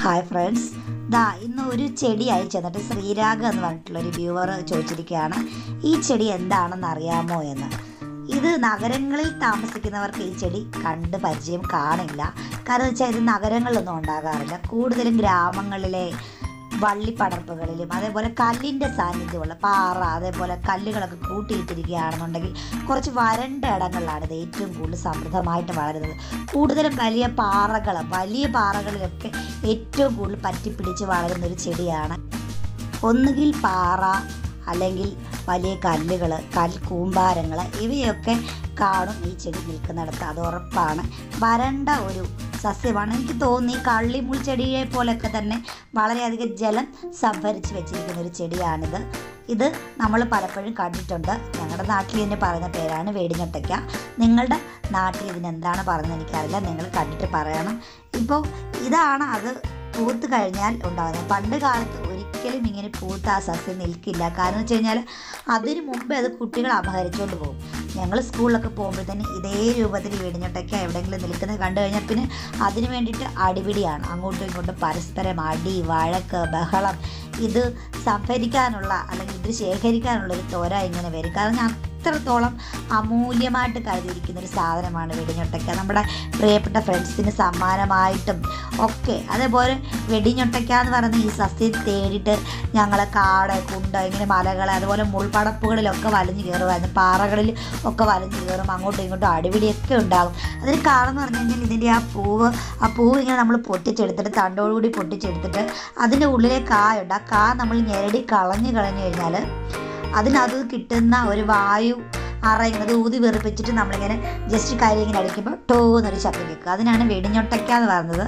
hi friends ദാ ഇന്ന് ഒരു ചെടി അയച്ചു തന്നിട്ട് ശ്രീരാഗ് എന്ന് പറഞ്ഞിട്ടുള്ള ഒരു വ്യൂവർ ചോദിച്ചിരിക്കുകയാണ് ഈ ചെടി എന്താണെന്ന് അറിയാമോ എന്ന് ഇത് നഗരങ്ങളിൽ താമസിക്കുന്നവർക്ക് ഈ ചെടി കണ്ട് പരിചയം കാണില്ല കാരണം വെച്ചാൽ ഇത് നഗരങ്ങളിലൊന്നും ഉണ്ടാകാറില്ല കൂടുതലും ഗ്രാമങ്ങളിലെ വള്ളിപ്പടർപ്പുകളിലും അതേപോലെ കല്ലിൻ്റെ സാന്നിധ്യമുള്ള പാറ അതേപോലെ കല്ലുകളൊക്കെ കൂട്ടിയിട്ടിരിക്കുകയാണെന്നുണ്ടെങ്കിൽ കുറച്ച് വരണ്ട ഇടങ്ങളിലാണ് ഇത് ഏറ്റവും കൂടുതൽ സമൃദ്ധമായിട്ട് വളരുന്നത് കൂടുതലും വലിയ പാറകൾ വലിയ പാറകളിലൊക്കെ ഏറ്റവും കൂടുതൽ പറ്റിപ്പിടിച്ച് വളരുന്ന ഒരു ചെടിയാണ് ഒന്നുകിൽ പാറ അല്ലെങ്കിൽ വലിയ കല്ലുകൾ കൽ കൂമ്പാരങ്ങൾ ഇവയൊക്കെ കാണും ഈ ചെടി നിൽക്കുന്നിടത്ത് അത് ഉറപ്പാണ് വരണ്ട ഒരു സസ്യമാണ് എനിക്ക് തോന്നി ഈ കള്ളിമുൾ ചെടിയെ പോലെയൊക്കെ തന്നെ വളരെയധികം ജലം സംഭരിച്ച് വെച്ചിരിക്കുന്ന ഒരു ചെടിയാണിത് ഇത് നമ്മൾ പലപ്പോഴും കണ്ടിട്ടുണ്ട് ഞങ്ങളുടെ നാട്ടിൽ ഇതിന് പറയുന്ന പേരാണ് വേടിഞ്ഞൊട്ടയ്ക്ക നിങ്ങളുടെ നാട്ടിൽ ഇതിനെന്താണ് പറയുന്നത് എനിക്കറിയില്ല നിങ്ങൾ കണ്ടിട്ട് പറയണം ഇപ്പോൾ ഇതാണ് അത് പൂത്ത് കഴിഞ്ഞാൽ ഉണ്ടാകുന്നത് പണ്ട് കാലത്ത് ഒരിക്കലും ഇങ്ങനെ പൂത്ത ആ സസ്യം നിൽക്കില്ല കാരണം വെച്ച് കഴിഞ്ഞാൽ അതിന് മുമ്പേ അത് കുട്ടികൾ അപഹരിച്ചുകൊണ്ട് പോകും ഞങ്ങൾ സ്കൂളിലൊക്കെ പോകുമ്പോൾ തന്നെ ഇതേ രൂപത്തിൽ വെടിഞ്ഞിട്ടൊക്കെ എവിടെയെങ്കിലും നിൽക്കുന്നത് കണ്ടു കഴിഞ്ഞാൽ പിന്നെ അതിന് വേണ്ടിയിട്ട് അടിപിടിയാണ് അങ്ങോട്ടും ഇങ്ങോട്ടും പരസ്പരം അടി വഴക്ക് ബഹളം ഇത് സംഭരിക്കാനുള്ള അല്ലെങ്കിൽ ഇത് ശേഖരിക്കാനുള്ള ഒരു തോര ഇങ്ങനെ വരും കാരണം ഞാൻ അത്രത്തോളം അമൂല്യമായിട്ട് കരുതിയിരിക്കുന്ന ഒരു സാധനമാണ് വെടിഞ്ഞൊട്ടയ്ക്ക നമ്മുടെ പ്രിയപ്പെട്ട ഫ്രണ്ട്സിന് സമ്മാനമായിട്ടും ഒക്കെ അതേപോലെ വെടിഞ്ഞൊട്ടയ്ക്ക എന്ന് പറയുന്ന ഈ സസ്യം തേടിയിട്ട് ഞങ്ങൾ കാട് കുണ്ട് ഇങ്ങനെ മലകൾ അതുപോലെ മുൾപടപ്പുകളിലൊക്കെ വലിഞ്ഞു കയറുമായിരുന്നു പാറകളിൽ ഒക്കെ വലിഞ്ഞു കയറും അങ്ങോട്ടും ഇങ്ങോട്ടും അടിപിടിയൊക്കെ ഉണ്ടാകും അതിന് കാരണം എന്ന് പറഞ്ഞു കഴിഞ്ഞാൽ ഇതിൻ്റെ ആ പൂവ് ആ പൂവ് ഇങ്ങനെ നമ്മൾ പൊട്ടിച്ചെടുത്തിട്ട് തണ്ടോടുകൂടി പൊട്ടിച്ചെടുത്തിട്ട് അതിൻ്റെ ഉള്ളിലെ കായുണ്ട് ആ കാ നമ്മൾ ഞെരടി കളഞ്ഞു കളഞ്ഞു കഴിഞ്ഞാൽ അതിനകത്ത് കിട്ടുന്ന ഒരു വായു അറ ഇങ്ങനെ ഊതി വെറുപ്പിച്ചിട്ട് നമ്മളിങ്ങനെ ജസ്റ്റ് കൈ ഇങ്ങനെ അടിക്കുമ്പോൾ ടോ എന്നൊരു ശബ്ദം കേൾക്കുക അതിനാണ് വെടിഞ്ഞൊട്ടയ്ക്ക എന്ന് പറയുന്നത്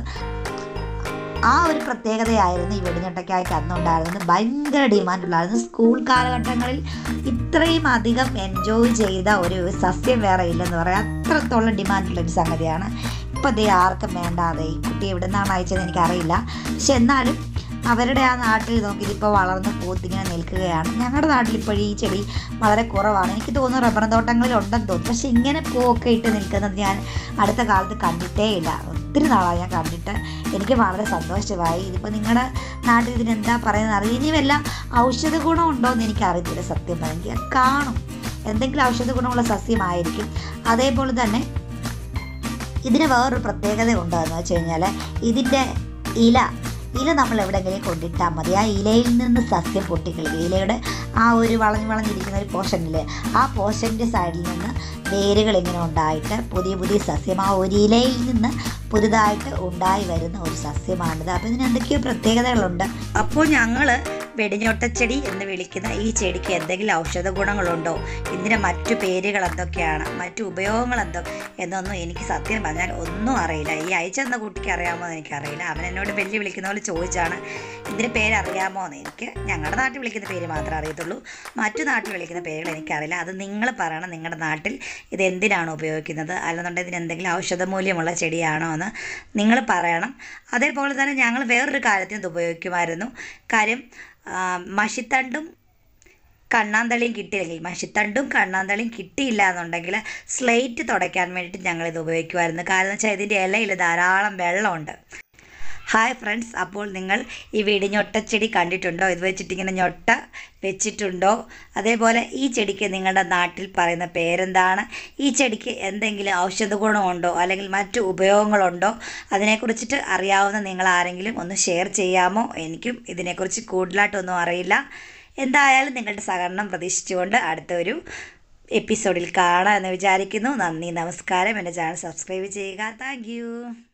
ആ ഒരു പ്രത്യേകതയായിരുന്നു ഈ വെടിഞ്ഞൊട്ടയ്ക്കായ്ക്ക് അന്നുണ്ടായിരുന്നത് ഭയങ്കര ഡിമാൻഡുള്ളായിരുന്നു സ്കൂൾ കാലഘട്ടങ്ങളിൽ ഇത്രയും അധികം എൻജോയ് ചെയ്ത ഒരു സസ്യം വേറെ ഇല്ലെന്ന് പറയാം അത്രത്തോളം ഡിമാൻഡുള്ള ഒരു സംഗതിയാണ് ഇപ്പോൾ അതേ ആർക്കും വേണ്ടാതെ ഈ കുട്ടി എവിടെ നിന്നാണ് അയച്ചതെന്ന് എനിക്കറിയില്ല പക്ഷെ എന്നാലും അവരുടെ ആ നാട്ടിൽ നോക്കി ഇതിപ്പോൾ വളർന്ന് പൂത്തിങ്ങനെ നിൽക്കുകയാണ് ഞങ്ങളുടെ നാട്ടിൽ ഇപ്പോഴും ഈ ചെടി വളരെ കുറവാണ് എനിക്ക് തോന്നുന്നു റബ്ബർ തോട്ടങ്ങളിൽ ഉണ്ടെന്ന് തോന്നുന്നു പക്ഷെ ഇങ്ങനെ പൂവൊക്കെ ഇട്ട് നിൽക്കുന്നത് ഞാൻ അടുത്ത കാലത്ത് കണ്ടിട്ടേ ഇല്ല ഒത്തിരി നാളായി ഞാൻ കണ്ടിട്ട് എനിക്ക് വളരെ സന്തോഷമായി ഇതിപ്പോൾ നിങ്ങളുടെ നാട്ടിൽ ഇതിനെന്താ പറയുന്നത് അറിയാം ഇനി വല്ല ഔഷധ ഗുണം ഉണ്ടോ എന്ന് എനിക്ക് അറിയത്തില്ല സത്യം പറഞ്ഞാൽ കാണും എന്തെങ്കിലും ഔഷധ ഗുണമുള്ള സസ്യമായിരിക്കും അതേപോലെ തന്നെ ഇതിന് വേറൊരു പ്രത്യേകത ഉണ്ടെന്ന് വെച്ച് കഴിഞ്ഞാൽ ഇതിൻ്റെ ഇല ഇല നമ്മൾ എവിടെയെങ്കിലും കൊണ്ടിട്ടാൽ മതി ആ ഇലയിൽ നിന്ന് സസ്യം പൊട്ടിക്കളിക്കും ഇലയുടെ ആ ഒരു വളഞ്ഞു വളഞ്ഞിരിക്കുന്ന ഒരു പോർഷനില്ലേ ആ പോർഷൻ്റെ സൈഡിൽ നിന്ന് വേരുകൾ ഇങ്ങനെ ഉണ്ടായിട്ട് പുതിയ പുതിയ സസ്യം ആ ഒരു ഇലയിൽ നിന്ന് പുതുതായിട്ട് ഉണ്ടായി വരുന്ന ഒരു സസ്യമാണിത് അപ്പോൾ ഇതിന് എന്തൊക്കെയോ പ്രത്യേകതകളുണ്ട് അപ്പോൾ ഞങ്ങൾ വെടിഞ്ഞൊട്ടച്ചെടി എന്ന് വിളിക്കുന്ന ഈ ചെടിക്ക് എന്തെങ്കിലും ഔഷധ ഗുണങ്ങളുണ്ടോ ഇതിൻ്റെ മറ്റു പേരുകൾ എന്തൊക്കെയാണ് മറ്റു ഉപയോഗങ്ങൾ എന്തോ എന്നൊന്നും എനിക്ക് സത്യം പറഞ്ഞാൽ ഒന്നും അറിയില്ല ഈ അയച്ചെന്ന കുട്ടിക്ക് അറിയാമോ എന്ന് എനിക്കറിയില്ല അവൻ എന്നോട് വെല്ലു വിളിക്കുന്ന പോലെ ചോദിച്ചാണ് ഇതിൻ്റെ പേര് അറിയാമോ എന്ന് എനിക്ക് ഞങ്ങളുടെ നാട്ടിൽ വിളിക്കുന്ന പേര് മാത്രമേ അറിയത്തുള്ളൂ മറ്റു നാട്ടിൽ വിളിക്കുന്ന പേരുകൾ എനിക്കറിയില്ല അത് നിങ്ങൾ പറയണം നിങ്ങളുടെ നാട്ടിൽ ഇത് എന്തിനാണ് ഉപയോഗിക്കുന്നത് അല്ലെന്നുണ്ടെങ്കിൽ ഇതിന് എന്തെങ്കിലും ഔഷധ മൂല്യമുള്ള ചെടിയാണോ എന്ന് നിങ്ങൾ പറയണം അതേപോലെ തന്നെ ഞങ്ങൾ വേറൊരു കാര്യത്തിന് ഇത് ഉപയോഗിക്കുമായിരുന്നു കാര്യം മഷിത്തണ്ടും കണ്ണാന്തളിയും കിട്ടിയില്ലെങ്കിൽ മഷിത്തണ്ടും കണ്ണാന്തളിയും കിട്ടിയില്ല എന്നുണ്ടെങ്കിൽ സ്ലേറ്റ് തുടയ്ക്കാൻ വേണ്ടിയിട്ട് ഞങ്ങളിത് ഉപയോഗിക്കുമായിരുന്നു കാരണം വെച്ചാൽ ഇതിൻ്റെ ഇലയിൽ ധാരാളം വെള്ളമുണ്ട് ഹായ് ഫ്രണ്ട്സ് അപ്പോൾ നിങ്ങൾ ഈ വെടിഞ്ഞൊട്ടച്ചെടി കണ്ടിട്ടുണ്ടോ ഇത് വെച്ചിട്ട് ഇങ്ങനെ ഞൊട്ട വെച്ചിട്ടുണ്ടോ അതേപോലെ ഈ ചെടിക്ക് നിങ്ങളുടെ നാട്ടിൽ പറയുന്ന പേരെന്താണ് ഈ ചെടിക്ക് എന്തെങ്കിലും ഔഷധ ഗുണമുണ്ടോ അല്ലെങ്കിൽ മറ്റു ഉപയോഗങ്ങളുണ്ടോ അതിനെക്കുറിച്ചിട്ട് അറിയാവുന്ന നിങ്ങൾ ആരെങ്കിലും ഒന്ന് ഷെയർ ചെയ്യാമോ എനിക്കും ഇതിനെക്കുറിച്ച് കൂടുതലായിട്ടൊന്നും അറിയില്ല എന്തായാലും നിങ്ങളുടെ സഹകരണം പ്രതീക്ഷിച്ചുകൊണ്ട് അടുത്തൊരു എപ്പിസോഡിൽ കാണാം എന്ന് വിചാരിക്കുന്നു നന്ദി നമസ്കാരം എൻ്റെ ചാനൽ സബ്സ്ക്രൈബ് ചെയ്യുക താങ്ക്